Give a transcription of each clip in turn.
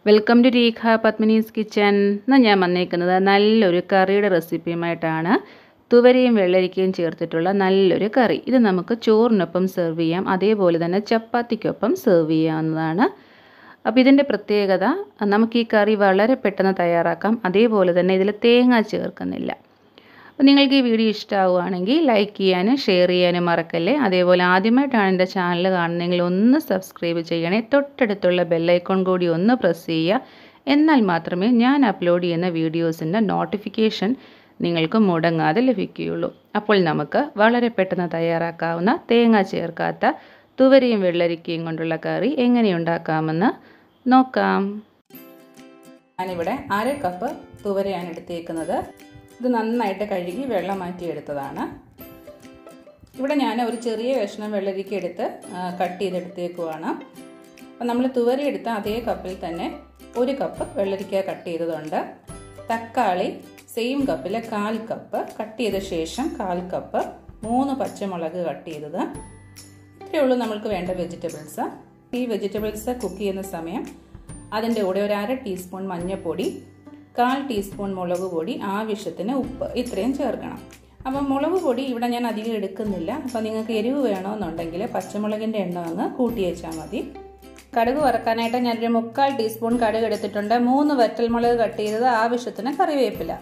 welcome to Rekha Padmini's kitchen ഇന്ന് ഞാൻ വന്നേക്കുന്നത് നല്ലൊരു കറിയുടെ റെസിപ്പിയുമായിട്ടാണ് തുവരയും വെള്ളരിക്കയും ചേർത്തിട്ടുള്ള നല്ലൊരു കറി ഇത് നമുക്ക് ചോറിനൊപ്പം സെർവ് ചെയ്യാം അതേപോലെ തന്നെ ചപ്പാത്തിക്കൊപ്പം സെർവ് ചെയ്യാവുന്നതാണ് അപ്പോൾ ഇതിൻ്റെ പ്രത്യേകത നമുക്ക് ഈ കറി വളരെ പെട്ടെന്ന് തയ്യാറാക്കാം അതേപോലെ തന്നെ ഇതിൽ തേങ്ങ ചേർക്കുന്നില്ല അപ്പോൾ നിങ്ങൾക്ക് ഈ വീഡിയോ ഇഷ്ടമാവുകയാണെങ്കിൽ ലൈക്ക് ചെയ്യാനും ഷെയർ ചെയ്യാനും മറക്കല്ലേ അതേപോലെ ആദ്യമായിട്ടാണ് എൻ്റെ ചാനൽ കാണുന്നതെങ്കിൽ ഒന്ന് സബ്സ്ക്രൈബ് ചെയ്യണേ തൊട്ടടുത്തുള്ള ബെല്ലൈക്കോൺ കൂടി ഒന്ന് പ്രസ് ചെയ്യുക എന്നാൽ മാത്രമേ ഞാൻ അപ്ലോഡ് ചെയ്യുന്ന വീഡിയോസിൻ്റെ നോട്ടിഫിക്കേഷൻ നിങ്ങൾക്ക് മുടങ്ങാതെ ലഭിക്കുകയുള്ളൂ അപ്പോൾ നമുക്ക് വളരെ പെട്ടെന്ന് തയ്യാറാക്കാവുന്ന തേങ്ങ ചേർക്കാത്ത തുവരയും വെള്ളരിക്കയും കൊണ്ടുള്ള കറി എങ്ങനെയുണ്ടാക്കാമെന്ന് നോക്കാം ഞാനിവിടെ അര കപ്പ് തുവരയാണ് എടുത്തേക്കുന്നത് ഇത് നന്നായിട്ട് കഴുകി വെള്ളം മാറ്റിയെടുത്തതാണ് ഇവിടെ ഞാൻ ഒരു ചെറിയ കഷ്ണം വെള്ളരിക്ക എടുത്ത് കട്ട് ചെയ്തെടുത്തേക്കുവാണ് അപ്പം നമ്മൾ തുവര എടുത്ത അതേ കപ്പിൽ തന്നെ ഒരു കപ്പ് വെള്ളരിക്ക കട്ട് ചെയ്തതുണ്ട് തക്കാളി സെയിം കപ്പിൽ കാൽ കപ്പ് കട്ട് ചെയ്ത ശേഷം കാൽ കപ്പ് മൂന്ന് പച്ചമുളക് കട്ട് ചെയ്തത് ഇത്രയേ ഉള്ളൂ നമ്മൾക്ക് വേണ്ട വെജിറ്റബിൾസ് ഈ വെജിറ്റബിൾസ് കുക്ക് ചെയ്യുന്ന സമയം അതിൻ്റെ കൂടെ ഒരു അര ടീസ്പൂൺ മഞ്ഞൾപ്പൊടി കാൽ ടീസ്പൂൺ മുളക് പൊടി ആവശ്യത്തിന് ഉപ്പ് ഇത്രയും ചേർക്കണം അപ്പം മുളക് പൊടി ഇവിടെ ഞാൻ അധികം എടുക്കുന്നില്ല അപ്പം നിങ്ങൾക്ക് എരിവ് വേണമെന്നുണ്ടെങ്കിൽ പച്ചമുളകിൻ്റെ എണ്ണം അങ്ങ് കൂട്ടി വെച്ചാൽ മതി കടുക് വറക്കാനായിട്ട് ഞാനൊരു മുക്കാൽ ടീസ്പൂൺ കടുക് എടുത്തിട്ടുണ്ട് മൂന്ന് വറ്റൽമുളക് കട്ട് ചെയ്തത് ആവശ്യത്തിന് കറിവേപ്പില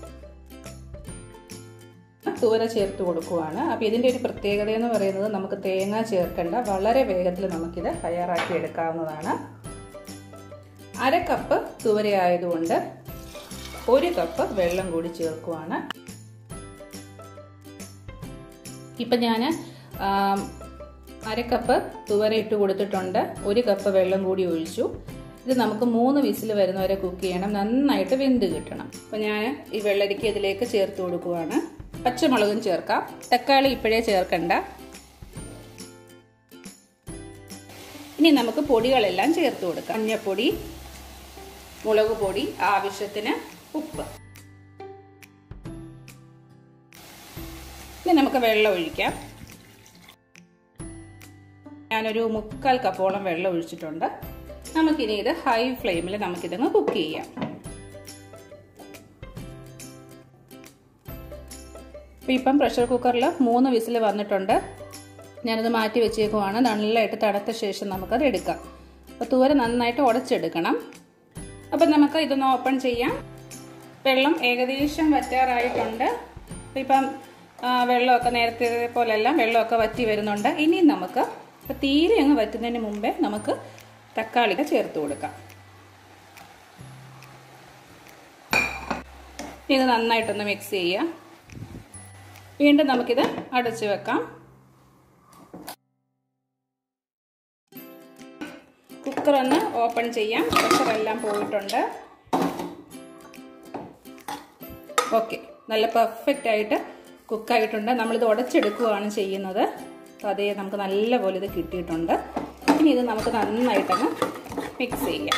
തൂര ചേർത്ത് കൊടുക്കുവാണ് അപ്പോൾ ഇതിൻ്റെ ഒരു പ്രത്യേകത എന്ന് പറയുന്നത് നമുക്ക് തേങ്ങ ചേർക്കേണ്ട വളരെ വേഗത്തിൽ നമുക്കിത് തയ്യാറാക്കി എടുക്കാവുന്നതാണ് അര കപ്പ് തുവര ആയതുകൊണ്ട് ഒരു കപ്പ് വെള്ളം കൂടി ചേർക്കുവാണ് ഇപ്പം ഞാൻ അര കപ്പ് തുവര ഇട്ട് കൊടുത്തിട്ടുണ്ട് ഒരു കപ്പ് വെള്ളം കൂടി ഒഴിച്ചു ഇത് നമുക്ക് മൂന്ന് വിസിൽ വരുന്നവരെ കുക്ക് ചെയ്യണം നന്നായിട്ട് വെന്ത് കിട്ടണം അപ്പം ഞാൻ ഈ വെള്ളരിക്ക ഇതിലേക്ക് ചേർത്ത് കൊടുക്കുവാണ് പച്ചമുളകും ചേർക്കാം തക്കാളി ഇപ്പോഴേ ചേർക്കണ്ട ഇനി നമുക്ക് പൊടികളെല്ലാം ചേർത്ത് കൊടുക്കാം മഞ്ഞപ്പൊടി മുളക് പൊടി ആവശ്യത്തിന് ഉപ്പ് ഇനി നമുക്ക് വെള്ളം ഒഴിക്കാം ഞാനൊരു മുക്കാൽ കപ്പോളം വെള്ളം ഒഴിച്ചിട്ടുണ്ട് നമുക്കിനി ഇത് ഹൈ ഫ്ലെയിമിൽ നമുക്കിതങ്ങ് കുക്ക് ചെയ്യാം അപ്പോൾ ഇപ്പം പ്രഷർ കുക്കറിൽ മൂന്ന് വിസിൽ വന്നിട്ടുണ്ട് ഞാനത് മാറ്റി വെച്ചേക്കുവാണ് നല്ലതായിട്ട് തണുത്ത ശേഷം നമുക്കത് എടുക്കാം അപ്പോൾ തൂര നന്നായിട്ട് ഉടച്ചെടുക്കണം അപ്പം നമുക്ക് ഇതൊന്ന് ഓപ്പൺ ചെയ്യാം വെള്ളം ഏകദേശം വറ്റാറായിട്ടുണ്ട് ഇപ്പം വെള്ളമൊക്കെ നേരത്തെ പോലെല്ലാം വെള്ളമൊക്കെ വറ്റി വരുന്നുണ്ട് ഇനി നമുക്ക് ഇപ്പം തീരെ അങ്ങ് വറ്റുന്നതിന് മുമ്പേ നമുക്ക് തക്കാളിക ചേർത്ത് കൊടുക്കാം ഇത് നന്നായിട്ടൊന്ന് മിക്സ് ചെയ്യുക വീണ്ടും നമുക്കിത് അടച്ചു വെക്കാം കുക്കർ ഒന്ന് ഓപ്പൺ ചെയ്യാം പ്രഷറെല്ലാം പോയിട്ടുണ്ട് ഓക്കെ നല്ല പെർഫെക്റ്റ് ആയിട്ട് കുക്കായിട്ടുണ്ട് നമ്മളിത് ഉടച്ചെടുക്കുകയാണ് ചെയ്യുന്നത് അപ്പോൾ അതേ നമുക്ക് നല്ലപോലെ ഇത് കിട്ടിയിട്ടുണ്ട് ഇനി ഇത് നമുക്ക് നന്നായിട്ടങ്ങ് മിക്സ് ചെയ്യാം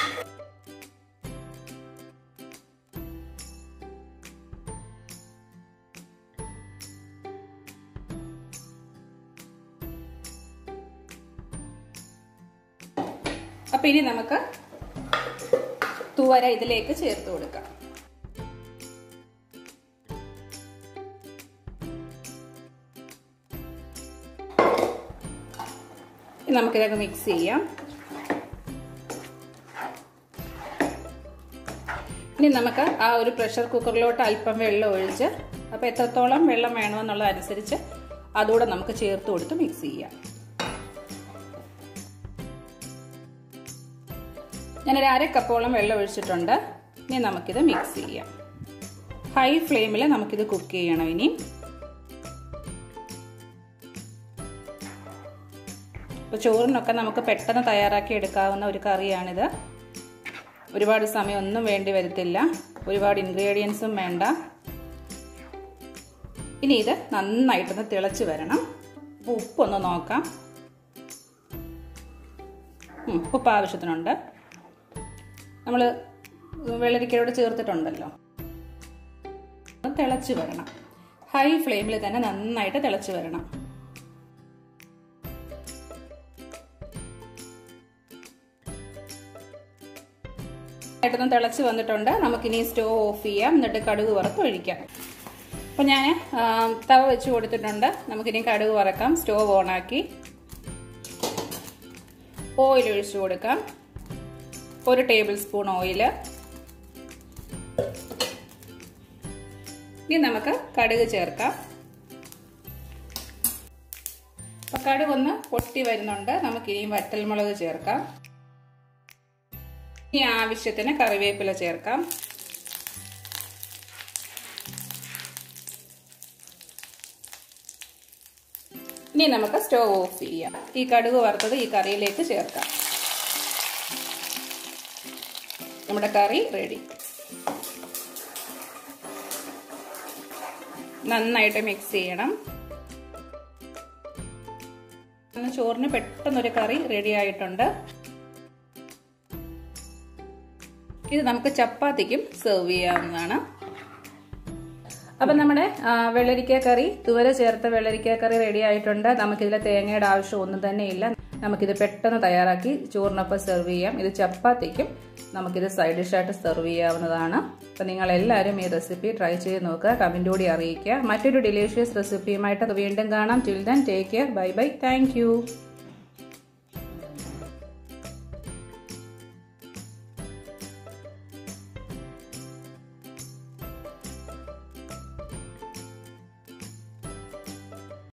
അപ്പം ഇനി നമുക്ക് തുവര ഇതിലേക്ക് ചേർത്ത് കൊടുക്കാം നമുക്കിതൊക്കെ മിക്സ് ചെയ്യാം ഇനി നമുക്ക് ആ ഒരു പ്രഷർ കുക്കറിലോട്ട് അല്പം വെള്ളം ഒഴിച്ച് അപ്പോൾ എത്രത്തോളം വെള്ളം വേണമെന്നുള്ളതനുസരിച്ച് അതുകൂടെ നമുക്ക് ചേർത്ത് കൊടുത്ത് മിക്സ് ചെയ്യാം ഞാനൊരു അര കപ്പോളം വെള്ളം ഒഴിച്ചിട്ടുണ്ട് ഇനി നമുക്കിത് മിക്സ് ചെയ്യാം ഹൈ ഫ്ലെയിമിൽ നമുക്കിത് കുക്ക് ചെയ്യണം ഇനി ഇപ്പോൾ ചോറിനൊക്കെ നമുക്ക് പെട്ടെന്ന് തയ്യാറാക്കി എടുക്കാവുന്ന ഒരു കറിയാണിത് ഒരുപാട് സമയം ഒന്നും വേണ്ടി വരത്തില്ല ഒരുപാട് ഇൻഗ്രീഡിയൻസും വേണ്ട ഇനി ഇത് നന്നായിട്ടൊന്ന് തിളച്ച് വരണം അപ്പോൾ ഉപ്പൊന്ന് നോക്കാം ഉപ്പ് ആവശ്യത്തിനുണ്ട് നമ്മൾ വെള്ളരിക്കയോട് ചേർത്തിട്ടുണ്ടല്ലോ തിളച്ച് വരണം ഹൈ ഫ്ലെയിമിൽ തന്നെ നന്നായിട്ട് തിളച്ച് വരണം ആയിട്ടൊന്ന് തിളച്ച് വന്നിട്ടുണ്ട് നമുക്കിനി സ്റ്റവ് ഓഫ് ചെയ്യാം എന്നിട്ട് കടുക് വറുത്ത് ഒഴിക്കാം അപ്പോൾ ഞാൻ തവ വെച്ച് കൊടുത്തിട്ടുണ്ട് നമുക്കിനി കടുക് വറക്കാം സ്റ്റവ് ഓണാക്കി ഓയിൽ ഒഴിച്ചു കൊടുക്കാം ഒരു ടേബിൾ സ്പൂൺ ഓയിൽ ഇനി നമുക്ക് കടുക് ചേർക്കാം അപ്പം കടുക് ഒന്ന് പൊട്ടി വരുന്നുണ്ട് നമുക്കിനിയും വറ്റൽമുളക് ചേർക്കാം ഇനി ആവശ്യത്തിന് കറിവേപ്പില ചേർക്കാം ഇനി നമുക്ക് സ്റ്റവ് ഓഫ് ചെയ്യാം ഈ കടുക് വറുത്തത് ഈ കറിയിലേക്ക് ചേർക്കാം നമ്മുടെ കറി റെഡി നന്നായിട്ട് മിക്സ് ചെയ്യണം ചോറിന് പെട്ടെന്നൊരു കറി റെഡി ആയിട്ടുണ്ട് ഇത് നമുക്ക് ചപ്പാത്തിക്കും സെർവ് ചെയ്യാവുന്നതാണ് അപ്പം നമ്മുടെ വെള്ളരിക്ക കറി തുവര ചേർത്ത വെള്ളരിക്ക കറി റെഡി ആയിട്ടുണ്ട് നമുക്കിതിൽ തേങ്ങയുടെ ആവശ്യം ഒന്നും തന്നെ ഇല്ല നമുക്കിത് പെട്ടെന്ന് തയ്യാറാക്കി ചോറിനൊപ്പം സെർവ് ചെയ്യാം ഇത് ചപ്പാത്തിക്കും നമുക്കിത് സൈഡ് ഡിഷായിട്ട് സെർവ് ചെയ്യാവുന്നതാണ് അപ്പം നിങ്ങൾ എല്ലാവരും ഈ റെസിപ്പി ട്രൈ ചെയ്ത് നോക്കുക കമൻറ്റോടി അറിയിക്കുക മറ്റൊരു ഡിലീഷ്യസ് റെസിപ്പിയുമായിട്ട് വീണ്ടും കാണാം till then take care bye bye thank